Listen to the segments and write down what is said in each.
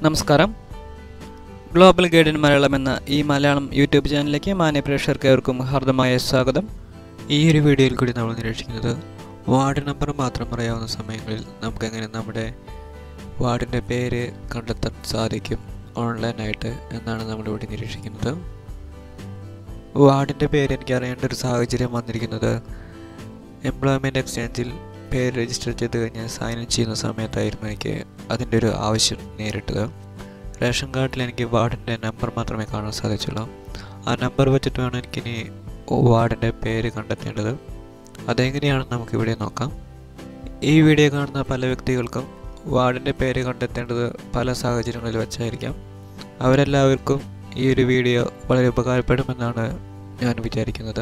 നമസ്കാരം ഗ്ലോബൽ ഗൈഡിൻ മലയാളം എന്ന ഈ മലയാളം യൂട്യൂബ് ചാനലിലേക്ക് മാന്യ പ്രേക്ഷകർക്ക് ഏവർക്കും ഹാർദമായ സ്വാഗതം ഈ ഒരു വീഡിയോയിൽ കൂടി നമ്മൾ നിരീക്ഷിക്കുന്നത് വാർഡ് നമ്പർ മാത്രം അറിയാവുന്ന സമയങ്ങളിൽ നമുക്കെങ്ങനെ നമ്മുടെ വാർഡിൻ്റെ പേര് കണ്ടെത്താൻ സാധിക്കും ഓൺലൈനായിട്ട് എന്നാണ് നമ്മളിവിടെ നിരീക്ഷിക്കുന്നത് വാർഡിൻ്റെ പേര് എനിക്ക് അറിയേണ്ട ഒരു സാഹചര്യം വന്നിരിക്കുന്നത് എംപ്ലോയ്മെൻറ്റ് എക്സ്ചേഞ്ചിൽ പേര് രജിസ്റ്റർ ചെയ്ത് കഴിഞ്ഞ് സൈൻ ഇൻ ചെയ്യുന്ന സമയത്തായിരുന്നു എനിക്ക് അതിൻ്റെ ഒരു ആവശ്യം നേരിട്ടത് റേഷൻ കാർഡിൽ എനിക്ക് വാർഡിൻ്റെ നമ്പർ മാത്രമേ കാണാൻ സാധിച്ചുള്ളൂ ആ നമ്പർ വെച്ചിട്ട് വേണം എനിക്കിനി വാർഡിൻ്റെ പേര് കണ്ടെത്തേണ്ടത് അതെങ്ങനെയാണെന്ന് നമുക്കിവിടെ നോക്കാം ഈ വീഡിയോ കാണുന്ന പല വ്യക്തികൾക്കും വാർഡിൻ്റെ പേര് കണ്ടെത്തേണ്ടത് പല സാഹചര്യങ്ങളിൽ വെച്ചായിരിക്കാം അവരെല്ലാവർക്കും ഈ ഒരു വീഡിയോ വളരെ ഉപകാരപ്പെടുമെന്നാണ് ഞാൻ വിചാരിക്കുന്നത്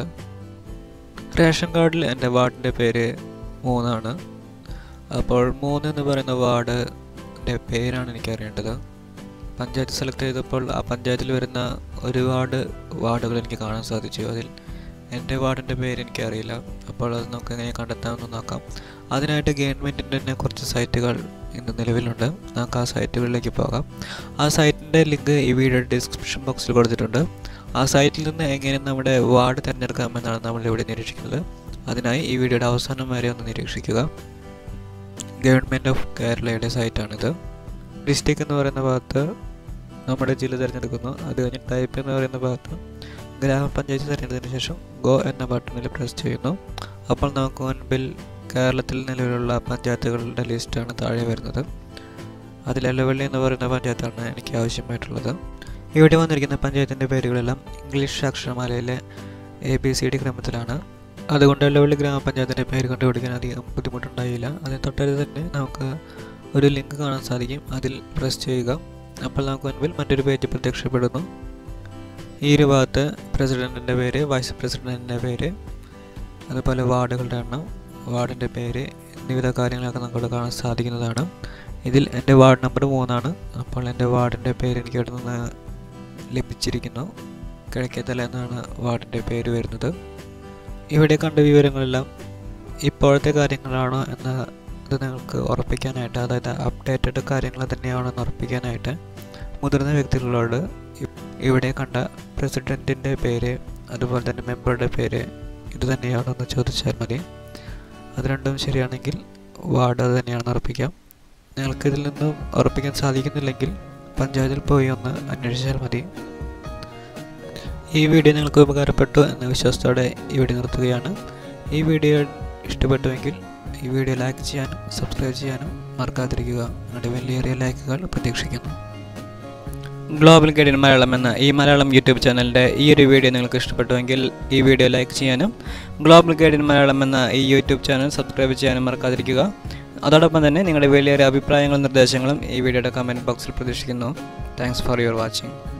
റേഷൻ കാർഡിൽ എൻ്റെ വാർഡിൻ്റെ പേര് മൂന്നാണ് അപ്പോൾ മൂന്ന് എന്ന് പറയുന്ന വാർഡിൻ്റെ പേരാണ് എനിക്ക് അറിയേണ്ടത് പഞ്ചായത്ത് സെലക്ട് ചെയ്തപ്പോൾ ആ പഞ്ചായത്തിൽ വരുന്ന ഒരുപാട് വാർഡുകൾ എനിക്ക് കാണാൻ സാധിച്ചു അതിൽ എൻ്റെ വാർഡിൻ്റെ പേര് എനിക്കറിയില്ല അപ്പോൾ അത് നമുക്ക് എങ്ങനെ കണ്ടെത്താമെന്ന് നോക്കാം അതിനായിട്ട് ഗവൺമെൻറ്റിൻ്റെ തന്നെ കുറച്ച് സൈറ്റുകൾ ഇന്ന് നിലവിലുണ്ട് നമുക്ക് ആ സൈറ്റുകളിലേക്ക് പോകാം ആ സൈറ്റിൻ്റെ ലിങ്ക് ഈ വീഡിയോ ഡിസ്ക്രിപ്ഷൻ ബോക്സിൽ കൊടുത്തിട്ടുണ്ട് ആ സൈറ്റിൽ നിന്ന് എങ്ങനെ നമ്മുടെ വാർഡ് തിരഞ്ഞെടുക്കാമെന്നാണ് നമ്മൾ ഇവിടെ നിരീക്ഷിക്കുന്നത് അതിനായി ഈ വീഡിയോയുടെ അവസാനം വരെ ഒന്ന് നിരീക്ഷിക്കുക ഗവൺമെൻറ് ഓഫ് കേരളയുടെ സൈറ്റാണിത് ഡിസ്ട്രിക്ട് എന്ന് പറയുന്ന ഭാഗത്ത് നമ്മുടെ ജില്ല തിരഞ്ഞെടുക്കുന്നു അത് കഴിഞ്ഞ് ടൈപ്പ് എന്ന് പറയുന്ന ഭാഗത്ത് ഗ്രാമപഞ്ചായത്ത് തിരഞ്ഞെടുത്തതിന് ശേഷം ഗോ എന്ന ബട്ടണിൽ പ്രസ് ചെയ്യുന്നു അപ്പോൾ നമുക്ക് മുൻപിൽ കേരളത്തിൽ നിലവിലുള്ള പഞ്ചായത്തുകളുടെ ലിസ്റ്റാണ് താഴെ വരുന്നത് അതിൽ എല്ലവള്ളി എന്ന് പറയുന്ന പഞ്ചായത്താണ് എനിക്ക് ആവശ്യമായിട്ടുള്ളത് ഇവിടെ വന്നിരിക്കുന്ന പഞ്ചായത്തിൻ്റെ പേരുകളെല്ലാം ഇംഗ്ലീഷ് അക്ഷരമാലയിലെ എ ബി സി ഡി ക്രമത്തിലാണ് അതുകൊണ്ട് എല്ലവള്ളി ഗ്രാമപഞ്ചായത്തിൻ്റെ പേര് കണ്ടുപിടിക്കാൻ അധികം ബുദ്ധിമുട്ടുണ്ടായില്ല അതിന് തൊട്ടടുത്ത് തന്നെ നമുക്ക് ഒരു ലിങ്ക് കാണാൻ സാധിക്കും അതിൽ പ്രസ് ചെയ്യുക അപ്പോൾ നമുക്ക് മുൻപിൽ മറ്റൊരു പേജ് പ്രത്യക്ഷപ്പെടുന്നു ഈ ഒരു ഭാഗത്ത് പ്രസിഡൻറ്റിൻ്റെ പേര് വൈസ് പ്രസിഡൻറ്റിൻ്റെ പേര് അതുപോലെ വാർഡുകളുടെ എണ്ണം വാർഡിൻ്റെ പേര് വിവിധ കാര്യങ്ങളൊക്കെ നമുക്ക് കാണാൻ സാധിക്കുന്നതാണ് ഇതിൽ എൻ്റെ വാർഡ് നമ്പർ മൂന്നാണ് അപ്പോൾ എൻ്റെ വാർഡിൻ്റെ പേര് എനിക്ക് ഇവിടെ നിന്ന് ലഭിച്ചിരിക്കുന്നു കിഴക്കേത്തല എന്നാണ് വാർഡിൻ്റെ പേര് വരുന്നത് ഇവിടെ കണ്ട വിവരങ്ങളെല്ലാം ഇപ്പോഴത്തെ കാര്യങ്ങളാണോ എന്ന ഇത് നിങ്ങൾക്ക് ഉറപ്പിക്കാനായിട്ട് അതായത് അപ്ഡേറ്റഡ് കാര്യങ്ങൾ തന്നെയാണോ എന്ന് ഉറപ്പിക്കാനായിട്ട് മുതിർന്ന വ്യക്തികളോട് ഇവിടെ കണ്ട പ്രസിഡൻറ്റിൻ്റെ പേര് അതുപോലെ തന്നെ മെമ്പറുടെ പേര് ഇത് തന്നെയാണോ എന്ന് ചോദിച്ചാൽ മതി അത് രണ്ടും ശരിയാണെങ്കിൽ വാർഡ് അത് തന്നെയാണെന്ന് ഉറപ്പിക്കാം നിങ്ങൾക്ക് ഇതിൽ നിന്നും ഉറപ്പിക്കാൻ സാധിക്കുന്നില്ലെങ്കിൽ പഞ്ചായത്തിൽ പോയി ഒന്ന് അന്വേഷിച്ചാൽ മതി ഈ വീഡിയോ നിങ്ങൾക്ക് ഉപകാരപ്പെട്ടു എന്ന വിശ്വാസത്തോടെ ഈ വീഡിയോ നിർത്തുകയാണ് ഈ വീഡിയോ ഇഷ്ടപ്പെട്ടുവെങ്കിൽ ഈ വീഡിയോ ലൈക്ക് ചെയ്യാനും സബ്സ്ക്രൈബ് ചെയ്യാനും മറക്കാതിരിക്കുക നിങ്ങളുടെ വലിയേറിയ ലൈക്കുകൾ പ്രതീക്ഷിക്കുന്നു ഗ്ലോബൽ ഗൈഡിൻ മലയാളം എന്ന ഈ മലയാളം യൂട്യൂബ് ചാനലിൻ്റെ ഈ ഒരു വീഡിയോ നിങ്ങൾക്ക് ഇഷ്ടപ്പെട്ടുവെങ്കിൽ ഈ വീഡിയോ ലൈക്ക് ചെയ്യാനും ഗ്ലോബൽ ഗൈഡിൻ മലയാളം എന്ന ഈ യൂട്യൂബ് ചാനൽ സബ്സ്ക്രൈബ് ചെയ്യാനും മറക്കാതിരിക്കുക അതോടൊപ്പം തന്നെ നിങ്ങളുടെ വലിയൊരു അഭിപ്രായങ്ങളും നിർദ്ദേശങ്ങളും ഈ വീഡിയോയുടെ കമൻറ്റ് ബോക്സിൽ പ്രതീക്ഷിക്കുന്നു താങ്ക്സ് ഫോർ യുവർ വാച്ചിങ്